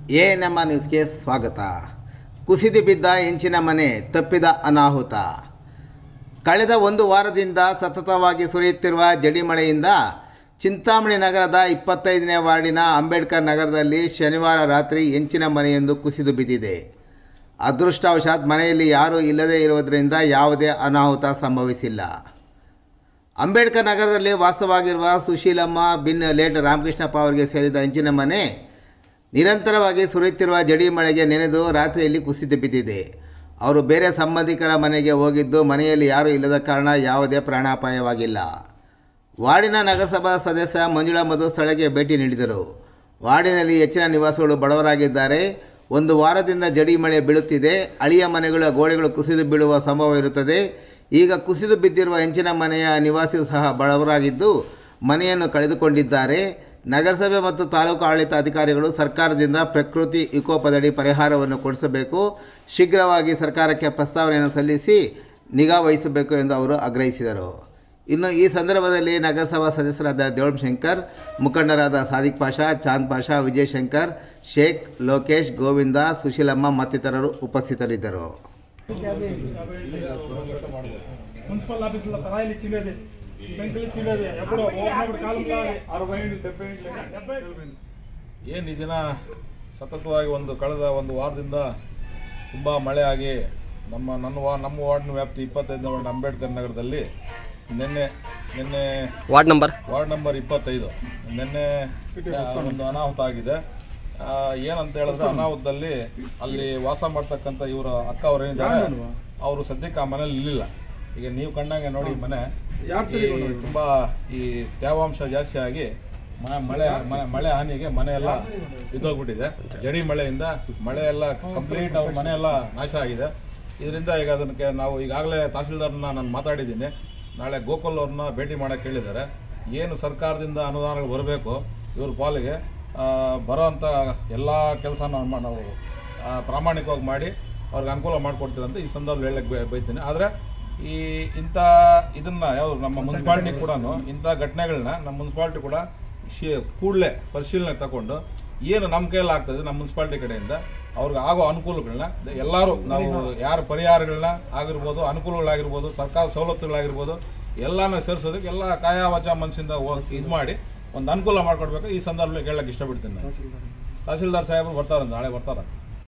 A ನಮ್ಮ ನ್ಯೂಸ್ಗೆ ಸ್ವಾಗತ ಕುಸಿದು ಬಿದ್ದ ಹೆಂಚಿನ ಮನೆ ತಪ್ಪಿದ ಅನಾಹುತ ಕಳೆದ ಒಂದು ವಾರದಿಂದ ಸತತವಾಗಿ ಸುರಿಯುತ್ತಿರುವ ಜಡಿಮಳೆಯಿಂದ ಚಿಂತಾಮಣಿ ನಗರದ ಇಪ್ಪತ್ತೈದನೇ ವಾರ್ಡಿನ ಅಂಬೇಡ್ಕರ್ ನಗರದಲ್ಲಿ ಶನಿವಾರ ರಾತ್ರಿ ಹೆಂಚಿನ ಮನೆಯೊಂದು ಕುಸಿದು ಬಿದ್ದಿದೆ ಅದೃಷ್ಟವಶಾತ್ ಮನೆಯಲ್ಲಿ ಯಾರೂ ಇಲ್ಲದೇ ಇರುವುದರಿಂದ ಯಾವುದೇ ಅನಾಹುತ ಸಂಭವಿಸಿಲ್ಲ ಅಂಬೇಡ್ಕರ್ ನಗರದಲ್ಲಿ ವಾಸವಾಗಿರುವ ಸುಶೀಲಮ್ಮ ಬಿನ್ ಲೇಟ್ ರಾಮಕೃಷ್ಣಪ್ಪ ಅವರಿಗೆ ಸೇರಿದ ಹಂಚಿನ ಮನೆ ನಿರಂತರವಾಗಿ ಸುರಿಯುತ್ತಿರುವ ಜಡಿ ಮಳೆಗೆ ನೆನೆದು ರಾತ್ರಿಯಲ್ಲಿ ಕುಸಿದು ಬಿದ್ದಿದೆ ಅವರು ಬೇರೆ ಸಂಬಂಧಿಕರ ಮನೆಗೆ ಹೋಗಿದ್ದು ಮನೆಯಲ್ಲಿ ಯಾರೂ ಇಲ್ಲದ ಕಾರಣ ಯಾವುದೇ ಪ್ರಾಣಾಪಾಯವಾಗಿಲ್ಲ ವಾರ್ಡಿನ ನಗರಸಭಾ ಸದಸ್ಯ ಮಂಜುಳಾ ಮಧು ಸ್ಥಳಕ್ಕೆ ಭೇಟಿ ನೀಡಿದರು ವಾರ್ಡಿನಲ್ಲಿ ಹೆಚ್ಚಿನ ನಿವಾಸಿಗಳು ಬಡವರಾಗಿದ್ದಾರೆ ಒಂದು ವಾರದಿಂದ ಜಡಿ ಮಳೆ ಬೀಳುತ್ತಿದೆ ಅಳಿಯ ಮನೆಗಳ ಗೋಡೆಗಳು ಕುಸಿದು ಬೀಳುವ ಸಂಭವ ಇರುತ್ತದೆ ಈಗ ಕುಸಿದು ಬಿದ್ದಿರುವ ಹೆಂಚಿನ ಮನೆಯ ನಿವಾಸಿಯು ಸಹ ಬಡವರಾಗಿದ್ದು ಮನೆಯನ್ನು ಕಳೆದುಕೊಂಡಿದ್ದಾರೆ ನಗರಸಭೆ ಮತ್ತು ತಾಲೂಕು ಆಡಳಿತ ಅಧಿಕಾರಿಗಳು ಸರ್ಕಾರದಿಂದ ಪ್ರಕೃತಿ ವಿಕೋಪದಡಿ ಪರಿಹಾರವನ್ನು ಕೊಡಿಸಬೇಕು ಶೀಘ್ರವಾಗಿ ಸರ್ಕಾರಕ್ಕೆ ಪ್ರಸ್ತಾವನೆಯನ್ನು ಸಲ್ಲಿಸಿ ನಿಗಾ ವಹಿಸಬೇಕು ಎಂದು ಅವರು ಆಗ್ರಹಿಸಿದರು ಇನ್ನು ಈ ಸಂದರ್ಭದಲ್ಲಿ ನಗರಸಭಾ ಸದಸ್ಯರಾದ ದೇವಳಂ ಶಂಕರ್ ಮುಖಂಡರಾದ ಸಾದಿಕ್ ಪಾಷಾ ಚಾಂದ್ ಪಾಷಾ ವಿಜಯಶಂಕರ್ ಶೇಖ್ ಲೋಕೇಶ್ ಗೋವಿಂದ ಸುಶೀಲಮ್ಮ ಮತ್ತಿತರರು ಉಪಸ್ಥಿತರಿದ್ದರು మున్సిపల్ ఆఫీసులో తరాయిలు ఇచ్చినది పెంకులు ఇచ్చినది ఎప్పుడు ఓపెనప్పుడు కాలం కావాలి అరవై ఏళ్ళు డెబ్బై ఏళ్ళు డెబ్బై ಏನು ಈ ದಿನ ಸತತವಾಗಿ ಒಂದು ಕಳೆದ ಒಂದು ವಾರದಿಂದ ತುಂಬ ಮಳೆ ಆಗಿ ನಮ್ಮ ನನ್ನ ವಾ ನಮ್ಮ ವಾರ್ಡ್ನ ವ್ಯಾಪ್ತಿ ಇಪ್ಪತ್ತೈದನೇ ವಾರ್ಡ್ ಅಂಬೇಡ್ಕರ್ ನಗರದಲ್ಲಿ ನಿನ್ನೆ ನಿನ್ನೆ ವಾರ್ಡ್ ನಂಬರ್ ವಾರ್ಡ್ ನಂಬರ್ ಇಪ್ಪತ್ತೈದು ನಿನ್ನೆ ಆ, ಒಂದು ಅನಾಹುತ ಆಗಿದೆ ಆ, ಏನಂತ ಹೇಳಿದ್ರೆ ಅನಾಹುತದಲ್ಲಿ ಅಲ್ಲಿ ವಾಸ ಮಾಡ್ತಕ್ಕಂಥ ಇವರ ಅಕ್ಕ ಅವ್ರು ಏನಿದ್ದಾರೆ ಅವರು ಸದ್ಯಕ್ಕೆ ಆ ಮನೇಲಿ ಇರಲಿಲ್ಲ ಈಗ ನೀವು ಕಂಡಂಗೆ ನೋಡಿ ಈ ಮನೆ ಈ ತುಂಬಾ ಈ ತೇವಾಂಶ ಜಾಸ್ತಿ ಆಗಿ ಮ- ಮಳೆ ಮ- ಮಳೆ ಹಾನಿಗೆ ಮನೆ ಎಲ್ಲ ಬಿದ್ದೋಗ್ಬಿಟ್ಟಿದೆ ಜಡಿ ಮಳೆಯಿಂದ ಮಳೆ ಎಲ್ಲ ಕಂಪ್ಲೀಟ್ ಅವ್ರ ಮನೆ ಎಲ್ಲ ನಾಶ ಆಗಿದೆ ಇದರಿಂದ ಈಗ ಅದಕ್ಕೆ ನಾವು ಈಗಾಗಲೇ ತಹಸೀಲ್ದಾರ್ನ ನಾನು ಮಾತಾಡಿದ್ದೀನಿ ನಾಳೆ ಗೋಕುಲ್ ಅವ್ರನ್ನ ಭೇಟಿ ಮಾಡಕ್ಕೆ ಹೇಳಿದ್ದಾರೆ ಏನು ಸರ್ಕಾರದಿಂದ ಅನುದಾನಗಳು ಬರಬೇಕು ಇವ್ರ ಪಾಲಿಗೆ ಆ, ಬರೋಂಥ ಎಲ್ಲ ಕೆಲಸ ನಾವು ಆ, ಪ್ರಾಮಾಣಿಕವಾಗಿ ಮಾಡಿ ಅವ್ರಿಗೆ ಅನುಕೂಲ ಮಾಡಿಕೊಡ್ತೀವಿ ಅಂತ ಈ ಸಂದರ್ಭ ಹೇಳಕ್ಕೆ ಬಯ- ಬಯತೀನಿ ಆದರೆ ಈ ಇಂಥ ಇದನ್ನ ಯಾವ ನಮ್ಮ ಮುನ್ಸಿಪಾಲಿಟಿ ಕೂಡ ಇಂಥ ಘಟನೆಗಳನ್ನ ನಮ್ಮ ಮುನ್ಸಿಪಾಲಿಟಿ ಕೂಡ ಶಿ- ಕೂಡಲೇ ಪರಿಶೀಲನೆ ತಗೊಂಡು ಏನು ನಮ್ಮ ಕೈಯಲ್ಲಿ ಆಗ್ತದೆ ನಮ್ಮ ಮುನ್ಸಿಪಾಲಿಟಿ ಕಡೆಯಿಂದ ಅವ್ರಿಗೆ ಆಗೋ ಅನುಕೂಲಗಳನ್ನ ಎಲ್ಲರೂ ನಾವು ಯಾರ ಪರಿಹಾರಗಳನ್ನ ಆಗಿರ್ಬೋದು ಅನುಕೂಲಗಳಾಗಿರ್ಬೋದು ಸರ್ಕಾರ ಸವಲತ್ತುಗಳಾಗಿರ್ಬೋದು ಎಲ್ಲಾನ ಸೇರಿಸೋದಕ್ಕೆ ಎಲ್ಲ ಕಾಯ ವಚ ಮನಸ್ಸಿಂದ ಇದು ಮಾಡಿ ಒಂದು ಅನುಕೂಲ ಮಾಡ್ಕೊಡ್ಬೇಕು ಈ ಸಂದರ್ಭದಲ್ಲಿ ಕೇಳಕ್ಕೆ ಇಷ್ಟಪಡ್ತೀನಿ ನಾನು. ತಹಸೀಲ್ದಾರ್ ಸಾಹೇಬರು ಬರ್ತಾರ ನಾಳೆ ಬರ್ತಾರ